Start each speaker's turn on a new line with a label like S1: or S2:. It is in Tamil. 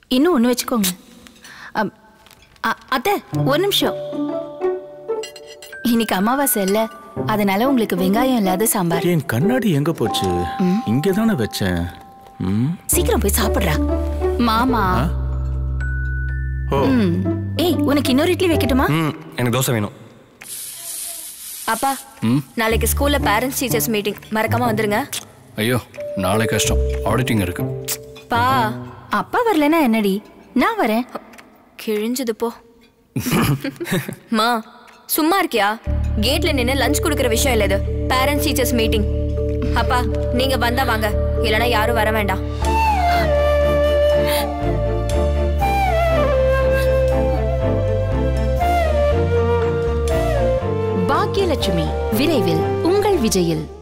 S1: இன்னும் ஒன்று வச்சுக்கோங்க அம், அ- அத்தை ஒரு நிமிஷம் இன்னைக்கு அமாவாசை இல்ல அதனால உங்களுக்கு வெங்காயம் இல்லாத சாம்பார்
S2: என் கண்ணாடி எங்க போச்சு இங்கே தானே வச்சேன் ம்
S1: சீக்கிரம் போய் சாப்பிடுறா மாமா
S2: ஓ
S1: ம். ஏய் உனக்கு இன்னொரு இட்லி வைக்கட்டுமா
S3: ம் எனக்கு தோசை வேணும்
S4: அப்பா நாளைக்கு ஸ்கூல்ல பேரண்ட்ஸ் டீச்சர்ஸ் மீட்டிங் மறக்காம வந்துருங்க
S5: ஐயோ நாளை கஷ்டம் ஆடிட்டிங் இருக்கு
S4: பா
S1: அப்பா வரலனா என்னடி நான் வரேன்
S4: கிழிஞ்சது போ மா சும்மா இருக்கியா கேட்ல நின்னு லஞ்ச் கொடுக்கற விஷயம் இல்ல இது பேரண்ட்ஸ் டீச்சர்ஸ் மீட்டிங் அப்பா நீங்க வந்தா வாங்க இல்லனா யாரும் வர வேண்டாம்
S1: பாக்கியலட்சுமி விரைவில் உங்கள் விஜயில்